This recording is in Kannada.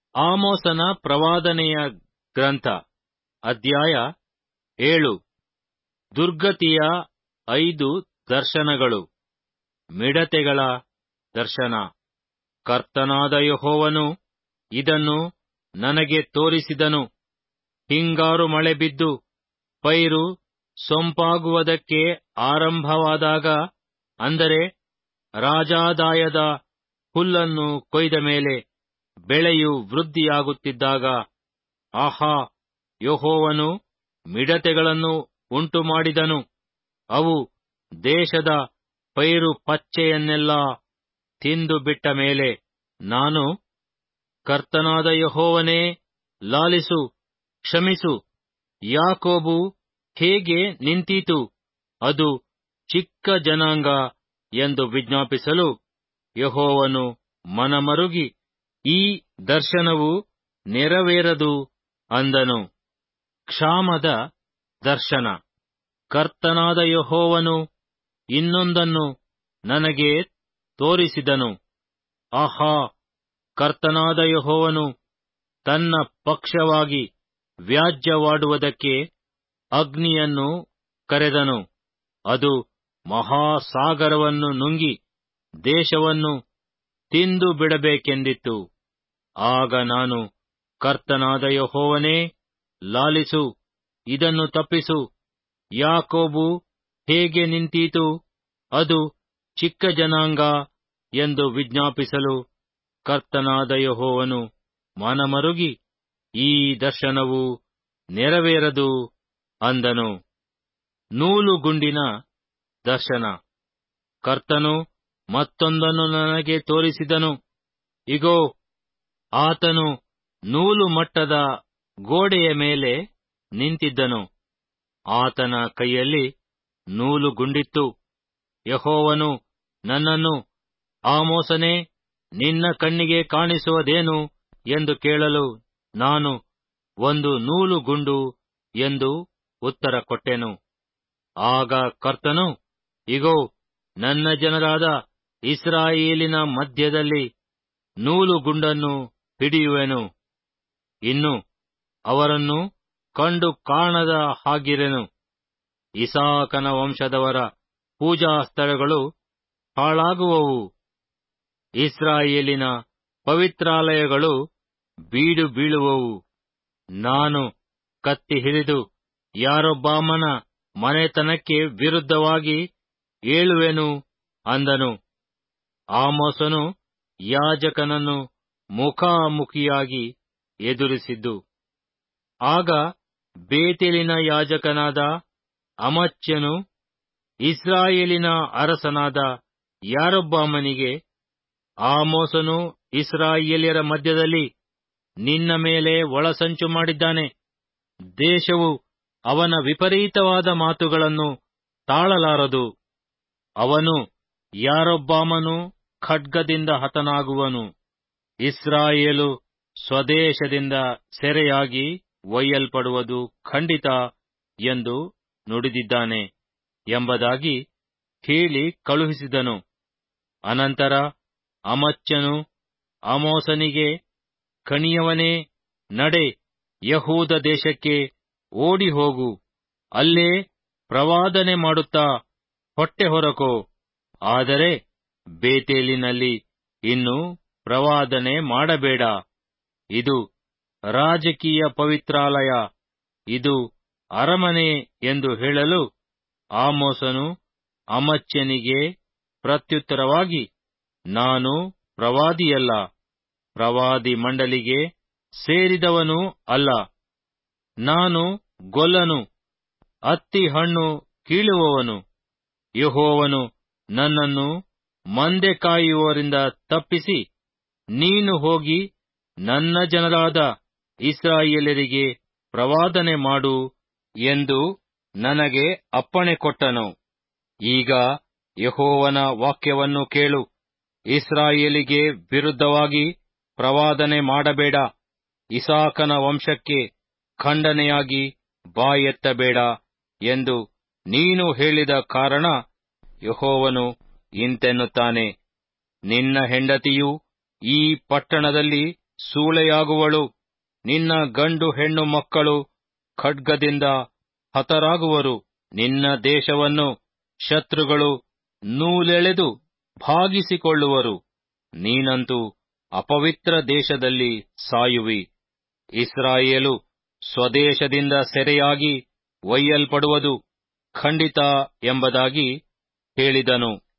ಆಮೋಸನ ಪ್ರವಾದನೆಯ ಗ್ರಂಥ ಅಧ್ಯಾಯ ಏಳು ದುರ್ಗತಿಯ ಐದು ದರ್ಶನಗಳು ಮಿಡತೆಗಳ ದರ್ಶನ ಕರ್ತನಾದ ಯೆಹೋವನು ಇದನ್ನು ನನಗೆ ತೋರಿಸಿದನು ಹಿಂಗಾರು ಮಳೆ ಬಿದ್ದು ಪೈರು ಸೊಂಪಾಗುವುದಕ್ಕೆ ಆರಂಭವಾದಾಗ ಅಂದರೆ ರಾಜಾದಾಯದ ಹುಲ್ಲನ್ನು ಕೊಯ್ದ ಮೇಲೆ ಬೆಳೆಯು ವೃದ್ಧಿಯಾಗುತ್ತಿದ್ದಾಗ ಆಹಾ ಯೆಹೋವನು ಮಿಡತೆಗಳನ್ನು ಉಂಟುಮಾಡಿದನು ಅವು ದೇಶದ ಪೈರು ಪಚ್ಚೆಯನ್ನೆಲ್ಲಾ ತಿಂದು ಬಿಟ್ಟ ಮೇಲೆ ನಾನು ಕರ್ತನಾದ ಯೆಹೋವನೇ ಲಾಲಿಸು ಕ್ಷಮಿಸು ಯಾಕೋಬು ಹೇಗೆ ನಿಂತೀತು ಅದು ಚಿಕ್ಕ ಜನಾಂಗ ಎಂದು ವಿಜ್ಞಾಪಿಸಲು ಯೆಹೋವನು ಮನಮರುಗಿ ಈ ದರ್ಶನವು ನೆರವೇರದು ಅಂದನು ಕ್ಷಾಮದ ದರ್ಶನ ಕರ್ತನಾದ ಯೆಹೋವನು ಇನ್ನೊಂದನ್ನು ನನಗೆ ತೋರಿಸಿದನು ಆಹಾ ಕರ್ತನಾದ ಯೆಹೋವನು ತನ್ನ ಪಕ್ಷವಾಗಿ ವ್ಯಾಜ್ಯವಾಡುವುದಕ್ಕೆ ಅಗ್ನಿಯನ್ನು ಕರೆದನು ಅದು ಮಹಾಸಾಗರವನ್ನು ನುಂಗಿ ದೇಶವನ್ನು ತಿಂದು ಬಿಡಬೇಕೆಂದಿತ್ತು ಆಗ ನಾನು ಕರ್ತನಾದ ಯೆಹೋವನೇ ಲಾಲಿಸು ಇದನ್ನು ತಪ್ಪಿಸು ಯಾಕೋಬು ಹೇಗೆ ನಿಂತೀತು ಅದು ಚಿಕ್ಕ ಜನಾಂಗ ಎಂದು ವಿಜ್ಞಾಪಿಸಲು ಕರ್ತನಾದ ಯೆಹೋವನು ಮನಮರುಗಿ ಈ ದರ್ಶನವು ನೆರವೇರದು ಅಂದನು ನೂಲುಗುಂಡಿನ ದರ್ಶನ ಕರ್ತನು ಮತ್ತೊಂದನ್ನು ನನಗೆ ತೋರಿಸಿದನು ಇಗೋ ಆತನು ನೂಲು ಮಟ್ಟದ ಗೋಡೆಯ ಮೇಲೆ ನಿಂತಿದ್ದನು ಆತನ ಕೈಯಲ್ಲಿ ನೂಲುಗುಂಡಿತ್ತು ಯಹೋವನು ನನ್ನನ್ನು ಆಮೋಸನೇ ನಿನ್ನ ಕಣ್ಣಿಗೆ ಕಾಣಿಸುವುದೇನು ಎಂದು ಕೇಳಲು ನಾನು ಒಂದು ನೂಲುಗುಂಡು ಎಂದು ಉತ್ತರ ಕೊಟ್ಟೆನು ಆಗ ಕರ್ತನು ಇಗೋ ನನ್ನ ಜನರಾದ ಇಸ್ರಾಯೇಲಿನ ಮಧ್ಯದಲ್ಲಿ ನೂಲುಗುಂಡನ್ನು ಹಿಡಿಯುವೆನು ಇನ್ನು ಅವರನ್ನು ಕಂಡು ಕಾಣದ ಹಾಗಿರೆನು ಇಸಾಕನ ವಂಶದವರ ಪೂಜಾ ಸ್ಥಳಗಳು ಹಾಳಾಗುವವು ಇಸ್ರಾಯೇಲಿನ ಪವಿತ್ರಾಲಯಗಳು ಬೀಡು ಬೀಳುವವು ನಾನು ಕತ್ತಿ ಹಿಡಿದು ಯಾರೊಬ್ಬಾಮನ ಮನೆತನಕ್ಕೆ ವಿರುದ್ಧವಾಗಿ ಏಳುವೆನು ಅಂದನು ಆಮೋಸನು ಯಾಜಕನನ್ನು ಮುಖಾಮುಖಿಯಾಗಿ ಎದುರಿಸಿದ್ದು ಆಗ ಬೇತೇಲಿನ ಯಾಜಕನಾದ ಅಮಚ್ಯನು ಇಸ್ರಾಯೇಲಿನ ಅರಸನಾದ ಯಾರೊಬ್ಬಾಮನಿಗೆ ಆಮೋಸನು ಇಸ್ರಾಯೇಲ್ಯರ ಮಧ್ಯದಲ್ಲಿ ನಿನ್ನ ಮೇಲೆ ಒಳಸಂಚು ಮಾಡಿದ್ದಾನೆ ದೇಶವು ಅವನ ವಿಪರೀತವಾದ ಮಾತುಗಳನ್ನು ತಾಳಲಾರದು ಅವನು ಯಾರೊಬ್ಬಾಮನು ಖಡ್ಗದಿಂದ ಹತನಾಗುವನು ಇಸ್ರಾಯೇಲು ಸ್ವದೇಶದಿಂದ ಸೆರೆಯಾಗಿ ಒಯ್ಯಲ್ಪಡುವುದು ಖಂಡಿತ ಎಂದು ನುಡಿದಿದ್ದಾನೆ ಎಂಬುದಾಗಿ ಹೇಳಿ ಕಳುಹಿಸಿದನು ಅನಂತರ ಅಮಚ್ಯನು ಅಮೋಸನಿಗೆ ಕಣಿಯವನೇ ನಡೆ ಯಹೂದ ದೇಶಕ್ಕೆ ಓಡಿ ಹೋಗು ಅಲ್ಲೇ ಪ್ರವಾದನೆ ಮಾಡುತ್ತಾ ಹೊಟ್ಟೆ ಹೊರಕೋ ಆದರೆ ಬೇತೇಲಿನಲ್ಲಿ ಇನ್ನು ಪ್ರವಾದನೆ ಮಾಡಬೇಡ ಇದು ರಾಜಕೀಯ ಪವಿತ್ರಾಲಯ ಇದು ಅರಮನೆ ಎಂದು ಹೇಳಲು ಆಮೋಸನು ಅಮಚ್ಯನಿಗೆ ಪ್ರತ್ಯುತ್ತರವಾಗಿ ನಾನು ಪ್ರವಾದಿಯಲ್ಲ ಪ್ರವಾದಿ ಮಂಡಲಿಗೆ ಸೇರಿದವನೂ ಅಲ್ಲ ನಾನು ಗೊಲ್ಲನು ಅತ್ತಿ ಹಣ್ಣು ಕೀಳುವವನು ಯಹೋವನು ನನ್ನನ್ನು ಮಂದೆ ಕಾಯುವವರಿಂದ ತಪ್ಪಿಸಿ ನೀನು ಹೋಗಿ ನನ್ನ ಜನರಾದ ಇಸ್ರಾಯೇಲರಿಗೆ ಪ್ರವಾದನೆ ಮಾಡು ಎಂದು ನನಗೆ ಅಪ್ಪಣೆ ಕೊಟ್ಟನು ಈಗ ಯಹೋವನ ವಾಕ್ಯವನ್ನು ಕೇಳು ಇಸ್ರಾಯೇಲಿಗೆ ವಿರುದ್ಧವಾಗಿ ಪ್ರವಾದನೆ ಮಾಡಬೇಡ ಇಸಾಕನ ವಂಶಕ್ಕೆ ಖಂಡನೆಯಾಗಿ ಬಾಯೆತ್ತಬೇಡ ಎಂದು ನೀನು ಹೇಳಿದ ಕಾರಣ ಯಹೋವನು ಇಂತೆನ್ನುತ್ತಾನೆ ನಿನ್ನ ಹೆಂಡತಿಯು ಈ ಪಟ್ಟಣದಲ್ಲಿ ಸೂಳೆಯಾಗುವಳು ನಿನ್ನ ಗಂಡು ಹೆಣ್ಣು ಮಕ್ಕಳು ಖಡ್ಗದಿಂದ ಹತರಾಗುವರು ನಿನ್ನ ದೇಶವನ್ನು ಶತ್ರುಗಳು ನೂಲೆಳೆದು ಭಾಗಿಸಿಕೊಳ್ಳುವರು ನೀನಂತೂ ಅಪವಿತ್ರ ದೇಶದಲ್ಲಿ ಸಾಯುವಿ ಇಸ್ರಾಯೇಲು ಸ್ವದೇಶದಿಂದ ಸೆರೆಯಾಗಿ ಒಯ್ಯಲ್ಪಡುವುದು ಖಂಡಿತ ಎಂಬುದಾಗಿ ಹೇಳಿದನು